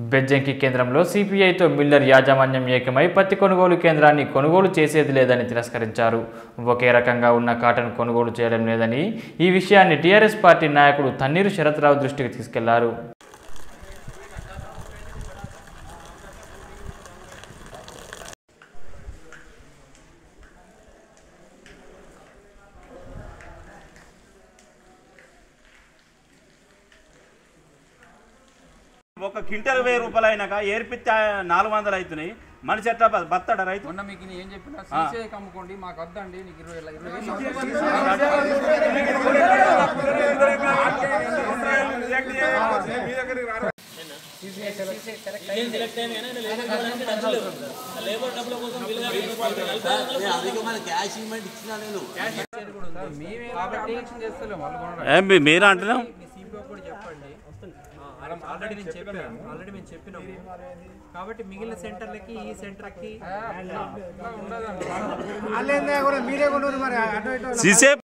బెజ్జంకి కేంద్రంలో సిపిఐతో మిల్లర్ యాజమాన్యం ఏకమై పత్తి కొనుగోలు కేంద్రాన్ని కొనుగోలు చేసేది లేదని తిరస్కరించారు ఒకే రకంగా ఉన్న కాటన్ కొనుగోలు చేయడం లేదని ఈ విషయాన్ని టీఆర్ఎస్ పార్టీ నాయకుడు తన్నీరు శరత్రావు దృష్టికి తీసుకెళ్లారు ఒక క్వింటల్ వెయ్యి రూపాయలు అయినాక ఏర్పితే నాలుగు వందలు అవుతున్నాయి మనిషి ఎట్లా బ- బతాడా రైతు మొన్న మీకు నేను ఏం చెప్పినా సీసీ అమ్ముకోండి మాకు వద్దండి నీకు ఇరవై వేల- ఇరవై వేలు మేమే కాబట్టి యాక్షన్ చేస్తలేము వాళ్ళు కొనడం. ఏం మీ- మీరు అంటున్నాం మీ సిపిఓ కూడా చెప్పండి ఆల్రెడీ నేను చెప్పాను ఆల్రెడీ మేము చెప్పినాము కాబట్టి మిగిలిన సెంటర్లకి ఈ సెంటర్కి అట్లా ఉండదండి సీసే